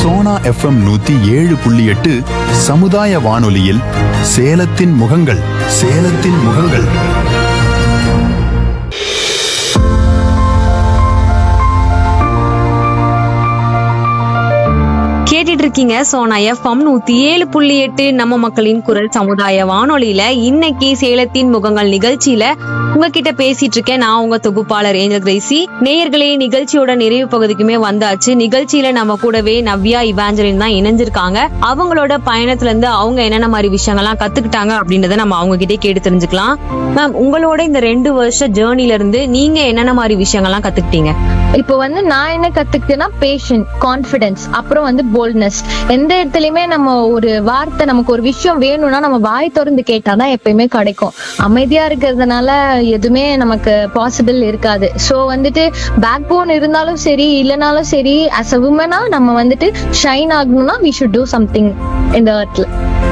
Sona FM நூத்தி ஏழு புள்ளி எட்டு சமுதாய வானொலியில் சேலத்தின் முகங்கள் சேலத்தின் முகங்கள் கேட்டுட்டு இருக்கீங்க சோனா எஃப்எம் நூத்தி ஏழு புள்ளி எட்டு நம்ம மக்களின் குரல் சமுதாய வானொலியில இன்னைக்கு சேலத்தின் முகங்கள் நிகழ்ச்சியில உங்ககிட்ட பேசிட்டு இருக்கேன் நான் உங்க தொகுப்பாளர் ஏஞ்சல் கிரேசி நேயர்களே நிகழ்ச்சியோட நிறைவு பகுதிக்குமே வந்தாச்சு நிகழ்ச்சியில நம்ம கூடவே நவ்யா இவாஞ்சலின் தான் இணைஞ்சிருக்காங்க அவங்களோட பயணத்துல இருந்து அவங்க என்னென்ன மாதிரி விஷயங்கள்லாம் கத்துக்கிட்டாங்க அப்படின்றத நம்ம அவங்க கிட்டே கேட்டு தெரிஞ்சுக்கலாம் மேம் உங்களோட இந்த ரெண்டு வருஷ ஜேர்னில இருந்து நீங்க என்னென்ன மாதிரி விஷயங்கள்லாம் கத்துக்கிட்டீங்க இப்போ வந்து நான் என்ன கத்துக்கிட்டேன்னா பேஷண்ட் கான்பிடன்ஸ் அப்புறம் வந்து போல்ட்னஸ் எந்த இடத்துலயுமே நம்ம ஒரு வார்த்தை நமக்கு ஒரு விஷயம் வேணும்னா நம்ம வாய் திறந்து கேட்டாதான் எப்பயுமே கிடைக்கும் அமைதியா இருக்கிறதுனால எதுவுமே நமக்கு பாசிபிள் இருக்காது சோ வந்துட்டு பேக் போன் இருந்தாலும் சரி இல்லைனாலும் சரி அஸ் அ உமனா நம்ம வந்துட்டு ஷைன் ஆகணும்னா வி ஷுட் டூ சம்திங் இந்த earthல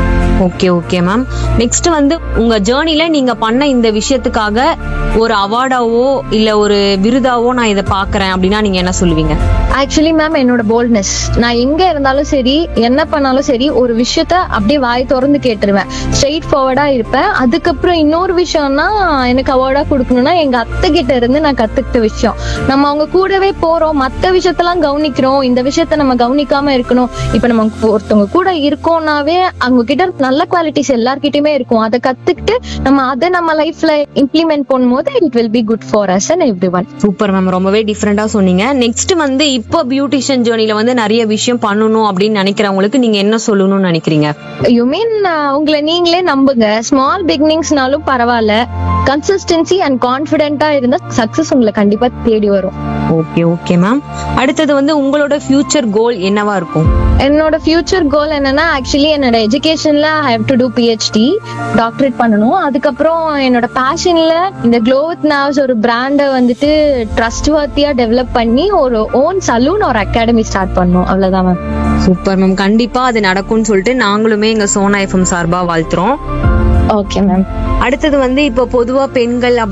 ஓகே ஓகே மேம் நெக்ஸ்ட் வந்து உங்க ஜேர்னில நீங்க பண்ண இந்த விஷயத்துக்காக ஒரு அவார்டாவோ இல்ல ஒரு விருதாவோ நான் இதை பாக்குறேன் அப்படின்னா நீங்க என்ன சொல்லுவீங்க ஆக்சுவலி மேம் என்னோட போல்ட்னஸ் நான் எங்க இருந்தாலும் சரி என்ன பண்ணாலும் சரி ஒரு விஷயத்த அப்படியே வாய் திறந்து கேட்டுருவேன் ஸ்ட்ரெயிட் ஃபார்வர்டா இருப்பேன் அதுக்கப்புறம் இன்னொரு விஷயம்னா எனக்கு அவார்டா கொடுக்கணும்னா எங்க அத்தை கிட்ட இருந்து நான் கத்துக்கிட்ட விஷயம் நம்ம அவங்க கூடவே போறோம் மத்த விஷயத்தெல்லாம் கவனிக்கிறோம் இந்த விஷயத்த நம்ம கவனிக்காம இருக்கணும் இப்ப நம்ம ஒருத்தவங்க கூட இருக்கோம்னாவே அவங்க கிட்ட நல்ல குவாலிட்டிஸ் எல்லார்கிட்டயுமே இருக்கும் அதை கத்துக்கிட்டு நம்ம அதை நம்ம லைஃப்ல இம்ப்ளிமெண்ட் பண்ணும்போது it will be good for us and everyone super ma'am ரொம்பவே டிஃப்ரெண்டா சொன்னீங்க நெக்ஸ்ட் வந்து இப்போ பியூட்டிஷியன் ஜேர்னில வந்து நிறைய விஷயம் பண்ணணும் அப்படின்னு நினைக்கிறவங்களுக்கு நீங்க என்ன சொல்லணும்னு நினைக்கிறீங்க யூ மீன் உங்களை நீங்களே நம்புங்க ஸ்மால் பிகினிங்ஸ்னாலும் பரவாயில்ல கன்சிஸ்டன்சி அண்ட் கான்பிடென்ட்டா இருந்தா சக்சஸ் உங்களை கண்டிப்பா தேடி வரும் ஓகே ஓகே மேம் அடுத்தது வந்து உங்களோட ஃபியூச்சர் கோல் என்னவா இருக்கும் என்னோட ஃபியூச்சர் கோல் என்னன்னா ஆக்சுவலி என்னோட எஜுகேஷன்ல I have to do PhD doctorate பண்ணணும் அதுக்கப்புறம் என்னோட பேஷன்ல இந்த க்ளோ வித் நாவ்ஸ் ஒரு பிராண்டை வந்துட்டு ட்ரஸ்ட் வர்த்தியா டெவலப் பண்ணி ஒரு ஓன் சலூன் ஒரு அகாடமி ஸ்டார்ட் பண்ணணும் அவ்வளவுதான் மேம் சூப்பர் மேம் கண்டிப்பா அது நடக்கும்னு சொல்லிட்டு நாங்களுமே எங்க சோனா எஃப்எம் சார்பா வாழ்த்துறோம் ஓகே மேம் அடுத்தது வந்து இப்போ பொதுவா பெண்கள்